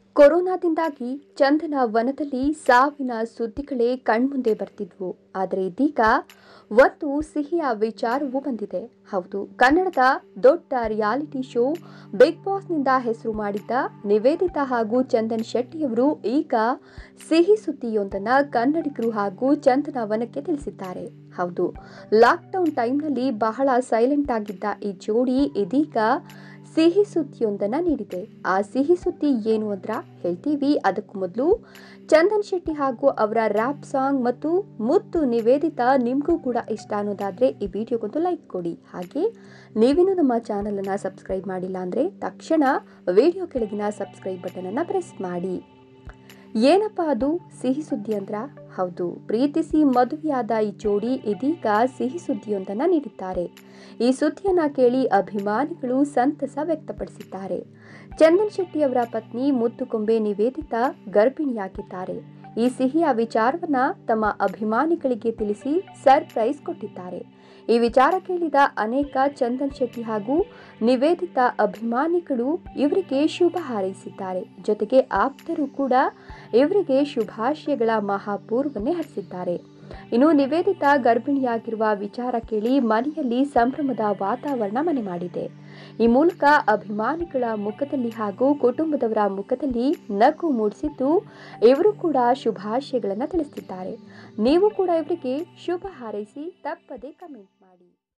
ಕೊರೋನಾದಿಂದಾಗಿ ಚಂದನ ವನದಲ್ಲಿ ಸಾವಿನ ಸುದ್ದಿಗಳೇ ಕಣ್ಮುಂದೆ ಬರ್ತಿದ್ವು ಆದರೆ ಇದೀಗ ಒಂದು ಸಿಹಿಯ ವಿಚಾರವೂ ಬಂದಿದೆ ಹೌದು ಕನ್ನಡದ ದೊಡ್ಡ ರಿಯಾಲಿಟಿ ಶೋ ಬಿಗ್ ಬಾಸ್ನಿಂದ ಹೆಸರು ಮಾಡಿದ್ದ ನಿವೇದಿತಾ ಹಾಗೂ ಚಂದನ್ ಶೆಟ್ಟಿಯವರು ಈಗ ಸಿಹಿ ಸುದ್ದಿಯೊಂದನ್ನು ಕನ್ನಡಿಗರು ಹಾಗೂ ಚಂದನ ವನಕ್ಕೆ ತಿಳಿಸಿದ್ದಾರೆ ಹೌದು ಲಾಕ್ಡೌನ್ ಟೈಮ್ನಲ್ಲಿ ಬಹಳ ಸೈಲೆಂಟ್ ಆಗಿದ್ದ ಈ ಜೋಡಿ ಇದೀಗ ಸಿಹಿ ಸುದ್ದಿಯೊಂದನ್ನು ನೀಡಿದೆ ಆ ಸಿಹಿ ಸುದ್ದಿ ಏನು ಅಂತ ಹೇಳ್ತೀವಿ ಅದಕ್ಕೂ ಮೊದಲು ಚಂದನ್ ಶೆಟ್ಟಿ ಹಾಗೂ ಅವರ ರ್ಯಾಪ್ ಸಾಂಗ್ ಮತ್ತು ಮುತ್ತು ನಿವೇದಿತ ನಿಮಗೂ ಕೂಡ ಇಷ್ಟ ಅನ್ನೋದಾದರೆ ಈ ವಿಡಿಯೋಗೊಂದು ಲೈಕ್ ಕೊಡಿ ಹಾಗೆ ನೀವಿನ್ನೂ ನಮ್ಮ ಚಾನಲನ್ನು ಸಬ್ಸ್ಕ್ರೈಬ್ ಮಾಡಿಲ್ಲ ಅಂದರೆ ತಕ್ಷಣ ವಿಡಿಯೋ ಕೆಳಗಿನ ಸಬ್ಸ್ಕ್ರೈಬ್ ಬಟನನ್ನು ಪ್ರೆಸ್ ಮಾಡಿ ಏನಪ್ಪ ಅದು ಸಿಹಿ ಸುದ್ದಿ ಅಂದ್ರ ಹೌದು ಪ್ರೀತಿಸಿ ಮದುವೆಯಾದ ಈ ಜೋಡಿ ಇದೀಗ ಸಿಹಿ ಸುದ್ದಿಯೊಂದನ್ನು ನೀಡಿದ್ದಾರೆ ಈ ಸುದ್ದಿಯನ್ನ ಕೇಳಿ ಅಭಿಮಾನಿಗಳು ಸಂತಸ ವ್ಯಕ್ತಪಡಿಸಿದ್ದಾರೆ ಚಂದನ್ ಶೆಟ್ಟಿ ಅವರ ಪತ್ನಿ ಮುತ್ತುಕೊಂಬೆ ನಿವೇದಿತಾ ಗರ್ಭಿಣಿಯಾಗಿದ್ದಾರೆ ಈ ಸಿಹಿಯ ವಿಚಾರವನ್ನ ತಮ್ಮ ಅಭಿಮಾನಿಗಳಿಗೆ ತಿಳಿಸಿ ಸರ್ಪ್ರೈಸ್ ಕೊಟ್ಟಿದ್ದಾರೆ ಈ ವಿಚಾರ ಕೇಳಿದ ಅನೇಕ ಚಂದನ್ ಶೆಟ್ಟಿ ಹಾಗೂ ನಿವೇದಿತಾ ಅಭಿಮಾನಿಗಳು ಇವರಿಗೆ ಶುಭ ಹಾರೈಸಿದ್ದಾರೆ ಜೊತೆಗೆ ಆಪ್ತರು ಕೂಡ ಇವರಿಗೆ ಶುಭಾಶಯಗಳ ಮಹಾಪೂರ್ವನ್ನೇ ಹರಿಸಿದ್ದಾರೆ ಇನ್ನು ನಿವೇದಿತಾ ಗರ್ಭಿಣಿಯಾಗಿರುವ ವಿಚಾರ ಕೇಳಿ ಮನೆಯಲ್ಲಿ ಸಂಭ್ರಮದ ವಾತಾವರಣ ಮನೆ ಮಾಡಿದೆ ಈ ಮೂಲಕ ಅಭಿಮಾನಿಗಳ ಮುಖದಲ್ಲಿ ಹಾಗೂ ಕುಟುಂಬದವರ ಮುಖದಲ್ಲಿ ನಗು ಮೂಡಿಸಿದ್ದು ಇವರು ಕೂಡ ಶುಭಾಶಯಗಳನ್ನು ತಿಳಿಸಿದ್ದಾರೆ ನೀವು ಕೂಡ ಇವರಿಗೆ ಶುಭ ಹಾರೈಸಿ ತಪ್ಪದೆ ಕಮೆಂಟ್ ಮಾಡಿ